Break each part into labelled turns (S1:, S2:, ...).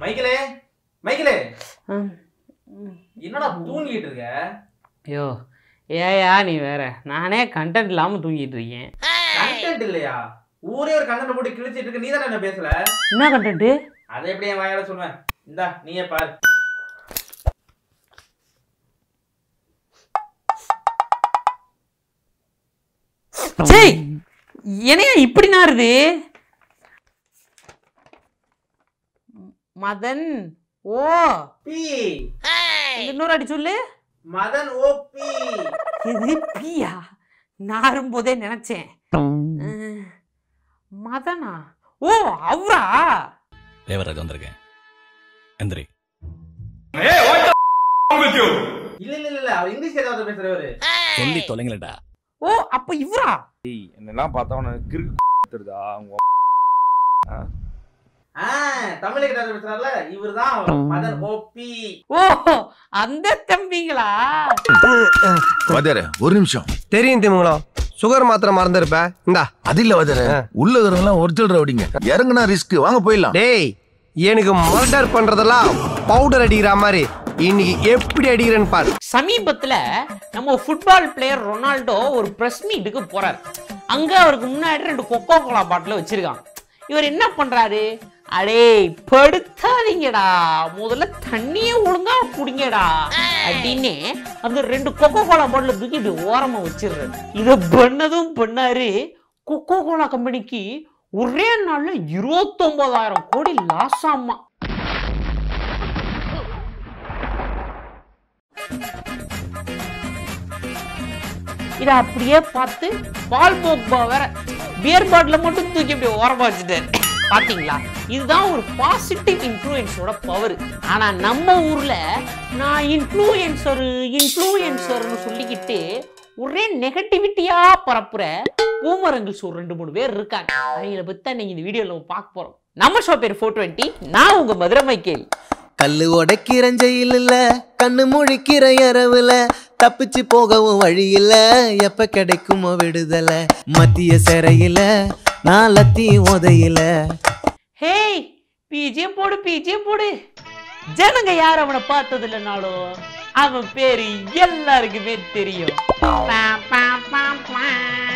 S1: மைக்கேலே மைக்கேலே என்னடா தூங்கிட்டு இருக்க
S2: ஐயோ ஏயா நீ வேற நானே கண்டென்ட் இல்லாமல் தூங்கிட்டு இருக்கேன்
S1: கண்டென்ட் இல்லையா ஊரே ஒரு கண்டென்ட் போட்டு கிழிச்சிட்டு இருக்க நீ தானே என்ன பேசல
S2: என்ன கண்டென்ட்டு
S1: அதை எப்படி என் வாயால சொல்லுவேன் இந்தா நீயே பாரு
S2: சரி என்னையா இப்படி நாருது மதன் ஓ
S1: பி
S2: இந்த இன்னொரு அடி சொல்லு
S1: மதன் ஓ பி
S2: இது பியா நாரும் போதே நினைச்சேன் அஹ், மதனா ஓ அவரா
S3: தேவராஜ் வந்திருக்கேன் எந்திரி
S1: இல்ல இல்ல இல்ல அவர் இங்கிலீஷ் ஏதாவது பேசுறவரு
S3: சொல்லி தொலைங்களடா
S2: ஓ அப்ப இவரா
S4: என்னெல்லாம் பார்த்தா உனக்கு கிறுக்கு தெரியுதா அவங்க
S1: ஆ தமிழ் கிட்ட பேசுறாருல இவர்தான் மதன் ஓ பி
S2: ஓ அந்த தம்பிங்களா
S5: வாத்தியாரே ஒரு நிமிஷம்
S6: தெரியும் திமுங்களம் சுகர் மாத்திரை மறந்துருப்ப இந்தா
S5: அது இல்ல வாத்தியாரே உள்ள இருக்கிறவங்களாம் ஒரிஜினல் ரவுடிங்க இறங்குனா ரிஸ்க் வாங்க போயிடலாம்
S6: டேய் எனக்கு மர்டர் பண்றதெல்லாம் பவுடர் அடிக்கிற மாதிரி இன்னைக்கு எப்படி அடிக்கிறேன்னு பாரு
S2: சமீபத்துல நம்ம ஃபுட்பால் பிளேயர் ரொனால்டோ ஒரு பிரஸ் மீட்டுக்கு போறாரு அங்க அவருக்கு முன்னாடி ரெண்டு கொக்கோ கோலா பாட்டில் வச்சிருக்காங்க இவர் என்ன பண்றாரு அடே படுத்தாதீங்கடா முதல்ல தண்ணியே ஒழுங்கா குடிங்கடா அப்படின்னு அந்த ரெண்டு கொக்கோ கோலா பாட்டில் தூக்கி இப்படி ஓரமா வச்சிடுறாரு இதை பண்ணதும் பண்ணாரு கொக்கோ கோலா கம்பெனிக்கு ஒரே நாள்ல இருபத்தொன்பதாயிரம் கோடி லாஸ் ஆமா இதை அப்படியே பார்த்து பால் போக்பா வேற பியர் பாட்டில மட்டும் தூக்கி அப்படியே ஓரமா வச்சுட்டாரு பாத்தீங்களா இதுதான் ஒரு பாசிட்டிவ் இன்ஃப்ளூயன்ஸோட பவர் ஆனா நம்ம ஊர்ல நான் இன்ஃப்ளூயன்சரு இன்ஃப்ளூயன்சர்னு சொல்லிக்கிட்டு ஒரே நெகட்டிவிட்டியா பரப்புற பூமரங்கிள்ஸ் ஒரு ரெண்டு மூணு பேர் இருக்காங்க அவங்கள பத்தி தான் நீங்க இந்த வீடியோல நம்ம பார்க்க போறோம் நம்ம ஷோ பேர் ஃபோர் டுவெண்ட்டி நான் உங்க மதுரை மைக்கேல்
S7: கல்லு உடைக்கிற ஜெயில் இல்ல கண்ணு முழிக்கிற இரவுல தப்பிச்சு போகவும் வழி இல்ல எப்ப கிடைக்குமோ விடுதலை மத்திய சிறையில நான் லத்தி உதையில
S2: ஹேய் பிஜிஎம் போடு பிஜிஎம் போடு ஜனங்க யார் அவனை பார்த்தது இல்லைனாலும் அவன் பேரு எல்லாருக்குமே தெரியும் பா, பா, பா, பா.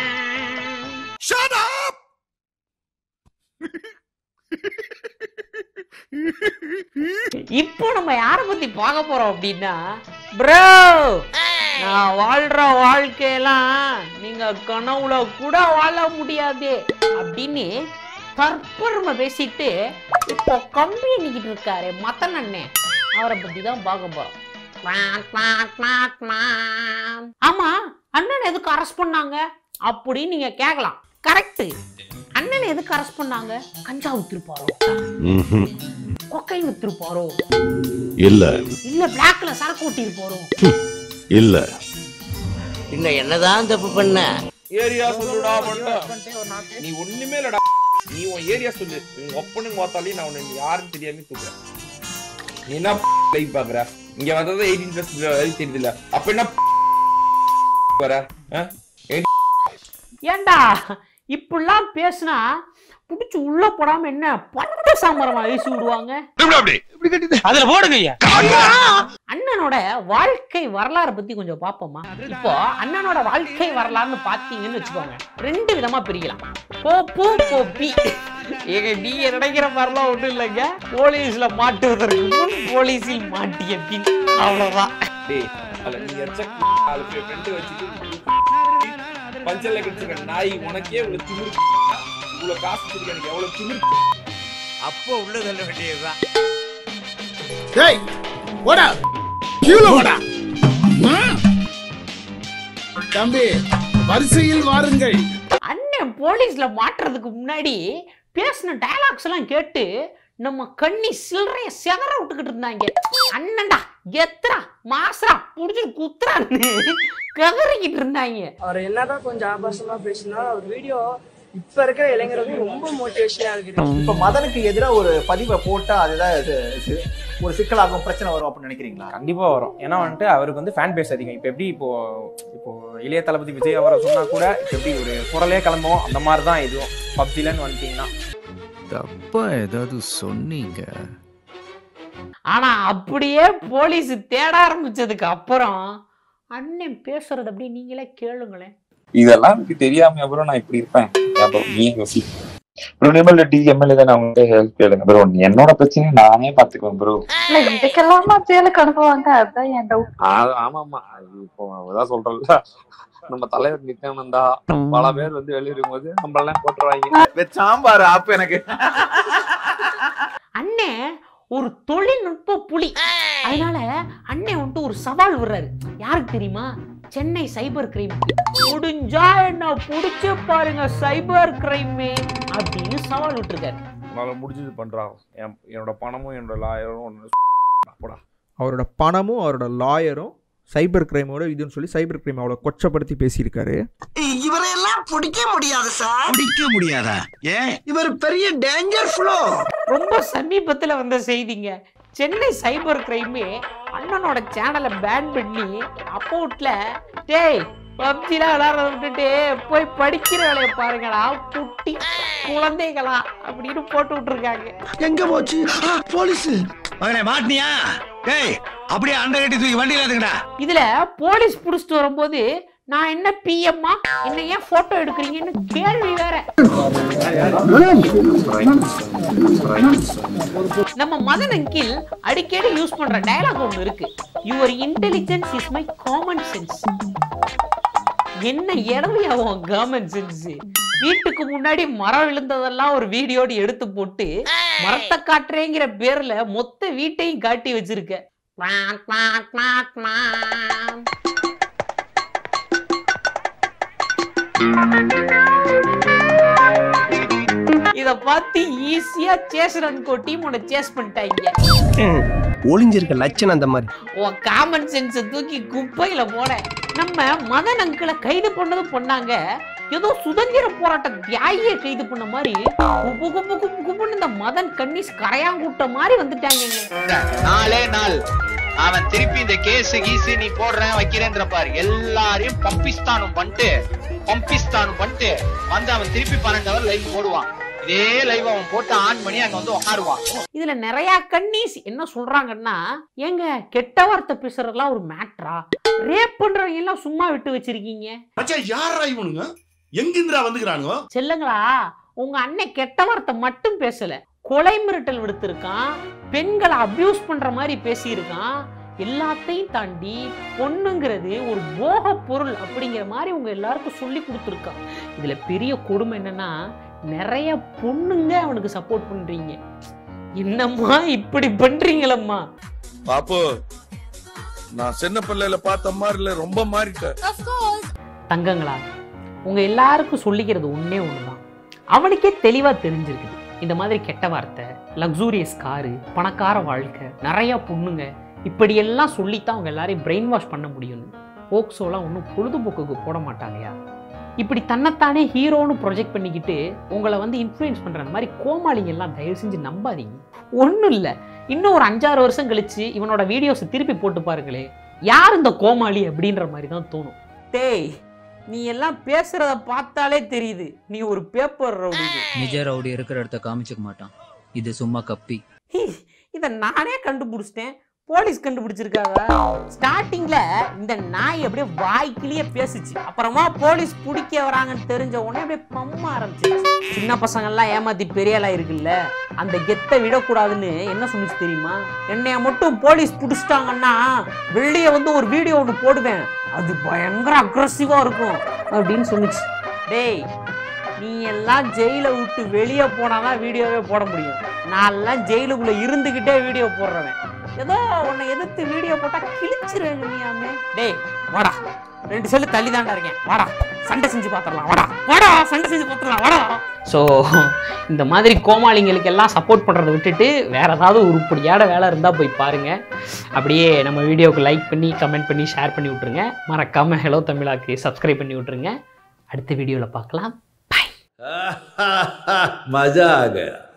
S2: இப்போ நம்ம யாரை பத்தி பார்க்க போறோம் அப்படின்னா ப்ரோ நான் வாழ்ற வாழ்க்கையெல்லாம் நீங்க கனவுல கூட வாழ முடியாது அப்படின்னு தற்பெருமை பேசிட்டு இப்போ கம்பி எண்ணிக்கிட்டு இருக்காரு மத்தன் அண்ணன் அவரை பத்தி தான் பார்க்க போறோம் குவாக், குவாக், குவாக், குவாக். ஆமா அண்ணன் எதுக்கு அரெஸ்ட் பண்ணாங்க அப்படின்னு நீங்க கேட்கலாம் கரெக்ட் அண்ணன் எதுக்கு அரெஸ்ட் பண்ணாங்க கஞ்சா வித்துருப்பாரோ கொக்கை வித்துருப்பாரோ
S5: இல்ல
S2: இல்ல பிளாக்ல சரக்கு ஓட்டிருப்பாரோ
S5: இல்ல
S7: பின்ன என்னதான் தப்பு பண்ண
S4: ஏரியா சொல்லுடா பண்ண நீ ஒண்ணுமே இல்லடா நீ உன் ஏரியா சொல்லு உங்க ஒப்பனுங்க பார்த்தாலே நான் உன்னை யாருன்னு தெரியாம தூக்குறேன் நீ என்ன லைவ் பாக்குற இங்க வந்தது எயிட்டீன் பிளஸ் தெரியுது இல்ல அப்ப என்ன வர ஆ?
S2: ஏண்டா இப்படிலாம் பேசுனா புடிச்சு உள்ள போடாம என்ன பட்ட சாமரமா வீசி விடுவாங்க
S4: அதுல போடுங்க ஐயா
S2: அண்ணனோட வாழ்க்கை வரலாறை பத்தி கொஞ்சம் பார்ப்போமா இப்போ அண்ணனோட வாழ்க்கை வரலாறுன்னு பாத்தீங்கன்னு வச்சுக்கோங்க ரெண்டு விதமா பிரிக்கலாம் போப்பு போப்பி ஏங்க நீங்க நினைக்கிற மாதிரிலாம் ஒண்ணும் இல்லைங்க போலீஸ்ல மாட்டுவதற்கு முன் போலீஸில் மாட்டிய பின் அவ்வளவுதான்
S4: டேய் அதுல நீ எச்ச நாலு பேர் ஃப்ரெண்டு வச்சுட்டு பஞ்சல்ல கிடைச்சிருக்க நாய் உனக்கே இவ்வளவு திமிரு இவ்வளவு காசு வச்சிருக்க எனக்கு எவ்வளவு திமிரு
S7: அப்போ உள்ள தள்ள வேண்டியதுதான்
S8: தம்பி வரிசையில் வாருங்கள்
S2: அண்ணன் போலீஸ்ல மாட்டுறதுக்கு முன்னாடி பேசின டயலாக்ஸ் எல்லாம் கேட்டு நம்ம கண்ணி சில்லறைய செதற விட்டுக்கிட்டு இருந்தாங்க அண்ணன்டா எத்ரா மாசரா புடிச்சு குத்துறான்னு கதறிக்கிட்டு இருந்தாங்க
S9: அவர் என்னதான் கொஞ்சம் ஆபாசமா பேசினா அவர் வீடியோ இப்ப இருக்கிற இளைஞர்களுக்கு ரொம்ப மோட்டிவேஷனா இருக்குது
S10: இப்ப மதனுக்கு எதிரா ஒரு பதிவை போட்டா அதுதான் இது சி- ஒரு சிக்கலாகும் பிரச்சனை வரும் அப்படின்னு நினைக்கிறீங்களா
S11: கண்டிப்பா வரும் ஏன்னா வந்துட்டு அவருக்கு வந்து ஃபேன் பேஸ் அதிகம் இப்போ எப்படி இப்போ இப்போ இளைய தளபதி விஜய் அவரை சொன்னா கூட இப்போ எப்படி ஒரு குரலே கிளம்பும் அந்த மாதிரி தான் இதுவும் பப்ஜிலன்னு வந்துட்டீங்கன்னா
S3: தப்பா ஏதாவது சொன்னீங்க
S2: ஆனா அப்படியே போலீஸ் தேட ஆரம்பிச்சதுக்கு அப்புறம் அண்ணன் பேசுறது அப்படியே நீங்களே கேளுங்களேன்
S12: இதெல்லாம் எனக்கு தெரியாம அப்புறம் நான் இப்படி இருப்பேன் அப்புறம் நீ யோசி ப்ரோ நிமல் டி எம்எல்ஏ தான் நான் உங்கள்கிட்ட ஹெல்ப் கேளுங்க ப்ரோ என்னோட பிரச்சனையை நானே பாத்துக்குவேன் ப்ரோ
S13: இல்ல இதுக்கெல்லாமா ஜெயிலுக்கு அனுப்புவாங்க அதுதான் என் டவுட்
S12: ஆமாமா அது இப்போ அதான் சொல்றேன்ல நம்ம தலைவர் நித்யானந்தா பல பேர் வந்து வெளியிடும் போது நம்ம எல்லாம் போட்டுருவாங்க
S1: சாம்பார் ஆப்பு எனக்கு
S2: அண்ணே ஒரு தொழில்நுட்ப புலி அதனால அண்ணன் வந்துட்டு ஒரு சவால் விடுறாரு யாருக்கு தெரியுமா சென்னை சைபர் கிரைம் முடிஞ்சா என்ன புடிச்சு பாருங்க சைபர் கிரைமே அப்படின்னு சவால் விட்டுருக்காரு
S4: உன்னால முடிஞ்சது பண்றா என் என்னோட பணமும் என்னோட லாயரும் போடா
S14: அவரோட பணமும் அவரோட லாயரும் சைபர் கிரைமோட இதுன்னு சொல்லி சைபர் கிரைம் அவ்வளோ கொச்சப்படுத்தி பேசியிருக்காரு
S15: இவரையெல்லாம் பிடிக்க முடியாது சார் பிடிக்க முடியாதா ஏன் இவர் பெரிய டேஞ்சர் ஃப்ளோ
S2: ரொம்ப சமீபத்துல வந்த செய்திங்க சென்னை சைபர் கிரைமே அண்ணனோட சேனலை பேன் பண்ணி அக்கௌண்ட்ல டேய் பப்ஜிலாம் விளாட்றத விட்டுட்டு போய் படிக்கிற வேலையை பாருங்கடா குட்டி குழந்தைகளா அப்படின்னு போட்டு விட்டுருக்காங்க
S15: எங்க போச்சு போலீஸ் மகனே மாட்டினியா டேய் அப்படியே அண்டை கட்டி தூக்கி வண்டியில ஏத்துங்கடா
S2: இதுல போலீஸ் புடிச்சிட்டு வரும்போது நான் என்ன பிஎம்மா என்ன ஏன் போட்டோ எடுக்கிறீங்கன்னு கேள்வி வேற நம்ம மதன் அங்கில் அடிக்கடி யூஸ் பண்ற டயலாக் ஒன்று இருக்கு your intelligence is my common sense என்ன இடவையா உன் காமன் சென்ஸ் வீட்டுக்கு முன்னாடி மரம் விழுந்ததெல்லாம் ஒரு வீடியோடு எடுத்து போட்டு மரத்தை காட்டுறேங்கிற பேர்ல மொத்த வீட்டையும் காட்டி வச்சிருக்க குவாக், குவாக், குவாக், குவாக். இத பார்த்து ஈஸியா சேஸ் ரன் கோ டீம் உன்னை சேஸ் பண்ணிட்டாங்க
S6: ஒளிஞ்சிருக்க லட்சணம் அந்த மாதிரி
S2: உன் காமன் சென்ஸை தூக்கி குப்பையில போட நம்ம மதன் அங்கிளை கைது பண்ணதும் பண்ணாங்க ஏதோ சுதந்திர போராட்ட தியாகியை கைது பண்ண மாதிரி குப்பு குப்பு குப்பு குப்புன்னு இந்த மதன் கன்னிஸ் கரையாங்கூட்ட மாதிரி வந்துட்டாங்க
S16: நாளே நாள் அவன் திருப்பி இந்த கேஸ் கீசு நீ போடுறேன் வைக்கிறேன்ற பாரு எல்லாரையும் பம்பிஸ்தானும் பண்ணிட்டு பம்பிஸ்தானும் பண்ணிட்டு வந்து அவன் திருப்பி பன்னெண்டு அவர் லைவ் போடுவான் இதே லைவ் அவன் போட்டு ஆன் பண்ணி அங்க வந்து உட்காருவான்
S2: இதுல நிறைய கன்னிஸ் என்ன சொல்றாங்கன்னா ஏங்க கெட்ட வார்த்தை பேசுறதெல்லாம் ஒரு மேட்ரா ரேப் பண்றவங்க எல்லாம் சும்மா விட்டு வச்சிருக்கீங்க
S17: மச்சான் யாரா இவனுங்க எங்கிந்திரா வந்துக்கிறானுங்க
S2: செல்லுங்களா உங்க அண்ணன் கெட்ட வார்த்தை மட்டும் பேசல கொலை மிரட்டல் விடுத்திருக்கான் பெண்களை அபியூஸ் பண்ற மாதிரி பேசியிருக்கான் எல்லாத்தையும் தாண்டி பொண்ணுங்கிறது ஒரு போக பொருள் அப்படிங்கிற மாதிரி உங்க எல்லாருக்கும் சொல்லி கொடுத்துருக்கான் இதுல பெரிய கொடுமை என்னன்னா நிறைய பொண்ணுங்க அவனுக்கு சப்போர்ட் பண்றீங்க என்னம்மா இப்படி பண்றீங்களம்மா
S17: பாப்பு நான் சின்ன பிள்ளையில பார்த்த மாதிரி இல்ல ரொம்ப மாறிட்டேன்
S2: தங்கங்களா உங்க எல்லாருக்கும் சொல்லிக்கிறது ஒண்ணே ஒண்ணுதான் அவனுக்கே தெளிவா தெரிஞ்சிருக்குது இந்த மாதிரி கெட்ட வார்த்தை லக்ஸூரியஸ் காரு பணக்கார வாழ்க்கை நிறைய பொண்ணுங்க இப்படியெல்லாம் சொல்லித்தான் அவங்க எல்லாரையும் பிரெயின் வாஷ் பண்ண முடியும்னு ஓக்ஸோலாம் ஒன்றும் பொழுதுபோக்குக்கு போட மாட்டாங்கயா இப்படி தன்னைத்தானே ஹீரோன்னு ப்ரொஜெக்ட் பண்ணிக்கிட்டு உங்களை வந்து இன்ஃப்ளூயன்ஸ் பண்ணுற அந்த மாதிரி கோமாளிங்க எல்லாம் தயவு செஞ்சு நம்பாதீங்க ஒன்றும் இல்லை இன்னும் ஒரு அஞ்சாறு வருஷம் கழிச்சு இவனோட வீடியோஸை திருப்பி போட்டு பாருங்களே யார் இந்த கோமாளி அப்படின்ற மாதிரி தான் தோணும் டேய் நீ எல்லாம் பேசுறத பார்த்தாலே தெரியுது நீ ஒரு பேப்பர் ரவுடி
S18: நிஜ ரவுடி இருக்கிற இடத்த காமிச்சுக்க மாட்டான் இது சும்மா கப்பி
S2: இதை நானே கண்டுபிடிச்சிட்டேன் போலீஸ் கண்டுபிடிச்சிருக்காங்க ஸ்டார்டிங்ல இந்த நாய் அப்படியே வாய்க்கிலேயே பேசுச்சு அப்புறமா போலீஸ் பிடிக்க வராங்கன்னு தெரிஞ்ச உடனே அப்படியே பம்ம ஆரம்பிச்சிருச்சு சின்ன பசங்க எல்லாம் ஏமாத்தி பெரிய ஆளா இருக்குல்ல அந்த கெத்தை விடக்கூடாதுன்னு என்ன சொன்னுச்சு தெரியுமா என்னைய மட்டும் போலீஸ் பிடிச்சிட்டாங்கன்னா வெளியே வந்து ஒரு வீடியோ ஒன்று போடுவேன் அது பயங்கர அக்ரஸிவா இருக்கும் அப்படின்னு சொன்னுச்சு டேய் நீ எல்லாம் ஜெயிலை விட்டு வெளியே போனாதான் வீடியோவே போட முடியும் நான் எல்லாம் ஜெயிலுக்குள்ள இருந்துகிட்டே வீடியோ போடுறவன் ஏதோ உன்னை எதிர்த்து வீடியோ போட்டா கிழிச்சிருவேன் நீயாமே டேய் வாடா ரெண்டு செல்லு தள்ளி தாண்டா இருக்கேன் வாடா சண்டை செஞ்சு பார்த்துடலாம் வாடா வாடா சண்டை செஞ்சு பார்த்துடலாம் வாடா ஸோ இந்த மாதிரி கோமாளிங்களுக்கு எல்லாம் சப்போர்ட் பண்ணுறதை விட்டுட்டு வேற ஏதாவது உருப்படியான வேலை இருந்தால் போய் பாருங்க அப்படியே நம்ம வீடியோவுக்கு லைக் பண்ணி கமெண்ட் பண்ணி ஷேர் பண்ணி விட்ருங்க மறக்காம ஹலோ தமிழாக்கு சப்ஸ்கிரைப் பண்ணி விட்ருங்க அடுத்த வீடியோவில் பார்க்கலாம்
S19: मजा आ गया